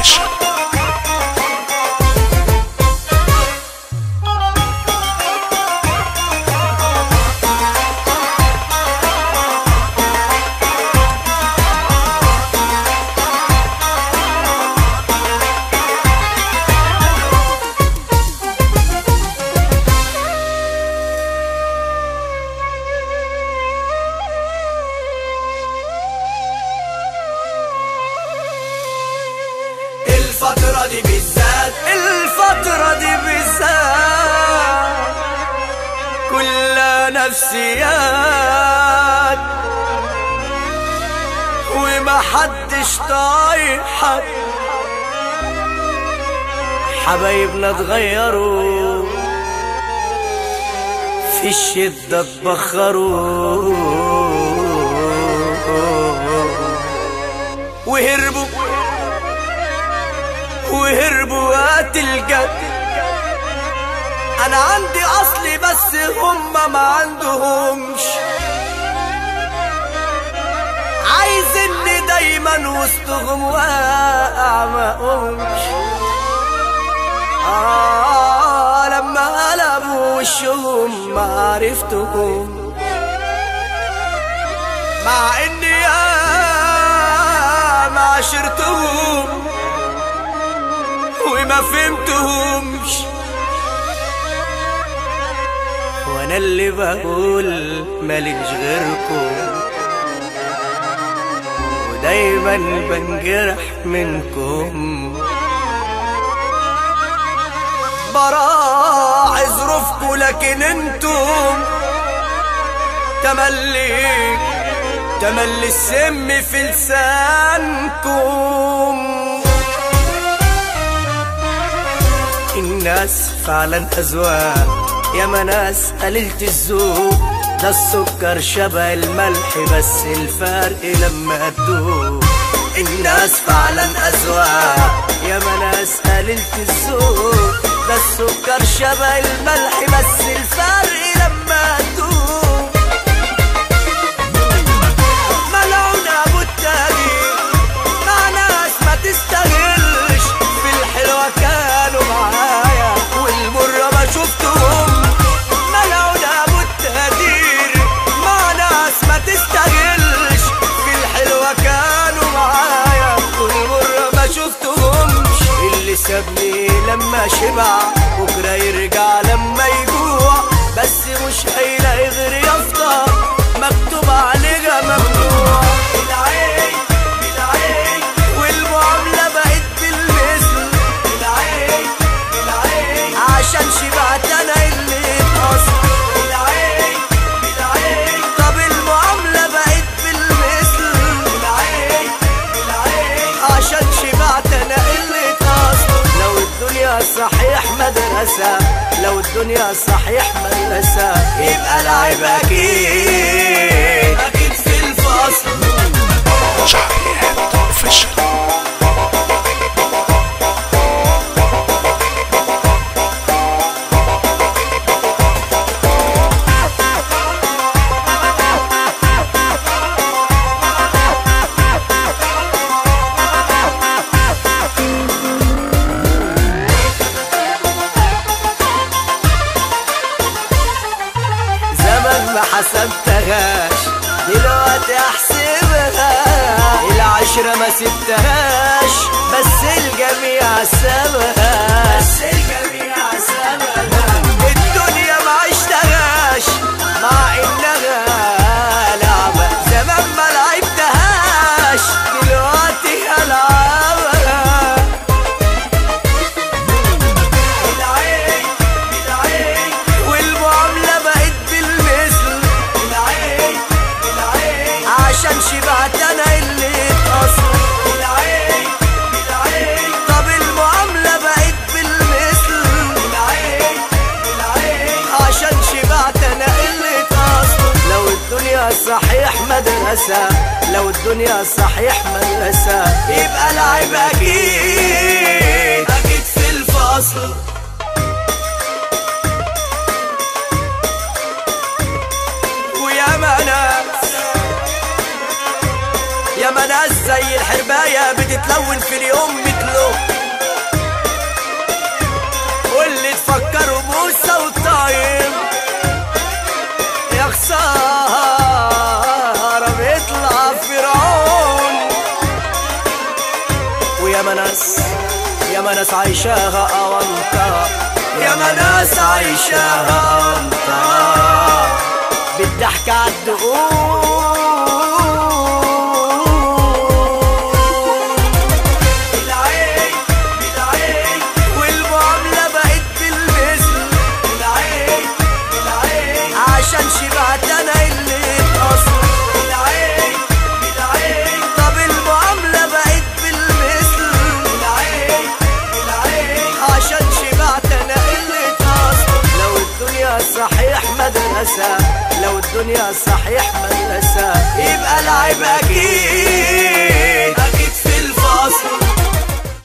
اوفيشال الفترة دي بالذات الفترة دي بالذات كلها نفسيات وما حدش طايق حد حبايبنا اتغيروا في الشدة اتبخروا وهربوا وهربوا وقت الجد انا عندي اصلي بس هما ما عندهمش عايزني دايما وسطهم واقع ما اقومش آه لما قلبوا وشهم ما عرفتهم مع اني يا ما عشرتهم وما فهمتهمش وانا اللي بقول ماليش غيركم ودايما بنجرح منكم براعي ظروفكم لكن انتم تملي تملي السم في لسانكم الناس فعلا أذواق يا ما ناس قليلة الذوق ده السكر شبه الملح بس الفرق لما تدوق الناس فعلا أذواق يا ما ناس قليلة الذوق ده السكر شبه الملح بس الفرق لما تدوق ملعون ابو التغيير مع ناس ما تستاهلش في الحلوه كانوا معايا والمره ما شفتهم ملعون ابو التقدير مع ناس ما تستاهلش في الحلوه كانوا معايا والمره ما شفتهمش اللي سابني لما شبع بكره يرجع لما يجوع بس مش هيلاقي غير يافطه مكتوب عليها ممنوع العين بالعين والمعاملة بقت بالمثل العين بالعين عشان شبعت انا اللي اتقصر العين بالعين طب المعاملة بقت بالمثل العين بالعين عشان شبعت انا اللي اتقصر لو الدنيا صحيح مدرسة لو الدنيا صحيح مدرسة يبقى العيب أكيد أكيد في الفصل شعبيات اوفيشال زمن ما حسبتهاش دلوقتي احسبها العشرة ما سبتهاش بس الجميع سابها بس الجميع سابها الدنيا ما عشتهاش مع انها لعبة زمان ما لعبتهاش دلوقتي هلعبها العين بالعين والمعاملة بقت بالمثل العين بالعين عشان شبعت انا اللي اتقصر العين بالعين طب المعاملة بقت بالمثل العين بالعين عشان شبعت انا اللي اتقصر لو الدنيا صحيح مدرسة لو الدنيا صحيح مدرسة يبقى العيب اكيد اكيد في الفصل ويا ما ناس يا ما ناس زي الحرباية بتتلون في اليوم مثله واللي تفكروا موسى والطايم يا خسارة بيطلع فرعون ويا مناس يا مناس عايشاها أونطة يا مناس عايشاها أونطة بالضحك عالدقون العين بالعين والمعاملة بقت بالمثل العين بالعين عشان شبعت انا اللي اصل العين بالعين طب المعاملة بقت بالمثل العين بالعين عشان شبعت انا اللي اصل لو الدنيا صحيح مدرسة لو الدنيا صحيح مدرسة يبقى العيب اكيد